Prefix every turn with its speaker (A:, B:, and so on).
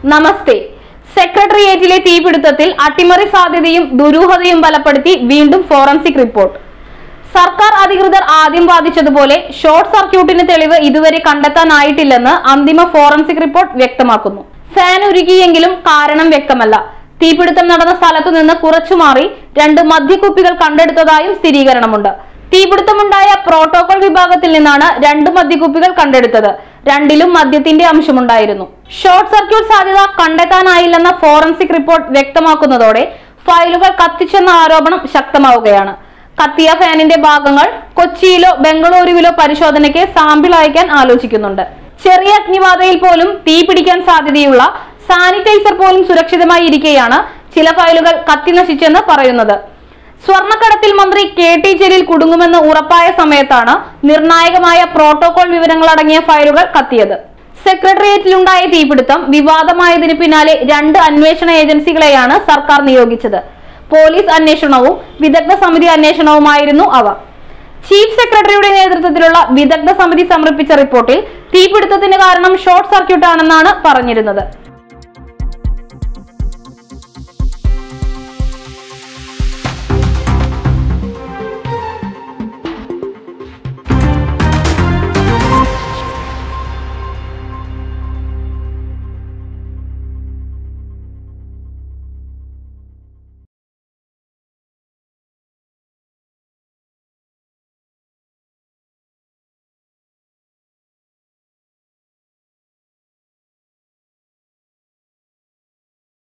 A: നമസ്തേ സെക്രട്ടേറിയറ്റിലെ തീപിടുത്തത്തിൽ അട്ടിമറി സാധ്യതയും ദുരൂഹതയും ബലപ്പെടുത്തി വീണ്ടും ഫോറൻസിക് റിപ്പോർട്ട് സർക്കാർ അധികൃതർ ആദ്യം വാദിച്ചതുപോലെ ഷോർട്ട് സർക്യൂട്ടിന് തെളിവ് ഇതുവരെ കണ്ടെത്താനായിട്ടില്ലെന്ന് അന്തിമ ഫോറൻസിക് റിപ്പോർട്ട് വ്യക്തമാക്കുന്നു ഫാൻ ഉരുകിയെങ്കിലും കാരണം വ്യക്തമല്ല തീപിടുത്തം നടന്ന സ്ഥലത്തു നിന്ന് കുറച്ചു മാറി രണ്ട് മദ്യക്കുപ്പികൾ കണ്ടെടുത്തതായും സ്ഥിരീകരണമുണ്ട് തീപിടുത്തമുണ്ടായ പ്രോട്ടോകോൾ വിഭാഗത്തിൽ നിന്നാണ് രണ്ട് മദ്യക്കുപ്പികൾ കണ്ടെടുത്തത് രണ്ടിലും മദ്യത്തിന്റെ അംശമുണ്ടായിരുന്നു ഷോർട്ട് സർക്യൂട്ട് സാധ്യത കണ്ടെത്താനായില്ലെന്ന ഫോറൻസിക് റിപ്പോർട്ട് വ്യക്തമാക്കുന്നതോടെ ഫയലുകൾ കത്തിച്ചെന്ന ആരോപണം ശക്തമാവുകയാണ് കത്തിയ ഫാനിന്റെ ഭാഗങ്ങൾ കൊച്ചിയിലോ ബംഗളൂരുവിലോ പരിശോധനയ്ക്ക് സാമ്പിൾ അയക്കാൻ ആലോചിക്കുന്നുണ്ട് ചെറിയ അഗ്നിബാധയിൽ പോലും തീ പിടിക്കാൻ സാധ്യതയുള്ള സാനിറ്റൈസർ പോലും സുരക്ഷിതമായി ഇരിക്കെയാണ് ചില ഫയലുകൾ കത്തിനശിച്ചെന്ന് പറയുന്നത് സ്വർണ്ണക്കടത്തിൽ മന്ത്രി കെ ടി ജലീൽ കുടുങ്ങുമെന്ന് ഉറപ്പായ സമയത്താണ് നിർണായകമായ പ്രോട്ടോകോൾ വിവരങ്ങൾ അടങ്ങിയ ഫയലുകൾ കത്തിയത് സെക്രട്ടേറിയറ്റിലുണ്ടായ തീപിടുത്തം വിവാദമായതിന് പിന്നാലെ രണ്ട് അന്വേഷണ ഏജൻസികളെയാണ് സർക്കാർ നിയോഗിച്ചത് പോലീസ് അന്വേഷണവും വിദഗ്ധ സമിതി അന്വേഷണവുമായിരുന്നു അവ ചീഫ് സെക്രട്ടറിയുടെ നേതൃത്വത്തിലുള്ള വിദഗ്ധ സമിതി സമർപ്പിച്ച റിപ്പോർട്ടിൽ തീപിടുത്തത്തിന് കാരണം ഷോർട്ട് സർക്യൂട്ട് ആണെന്നാണ് പറഞ്ഞിരുന്നത്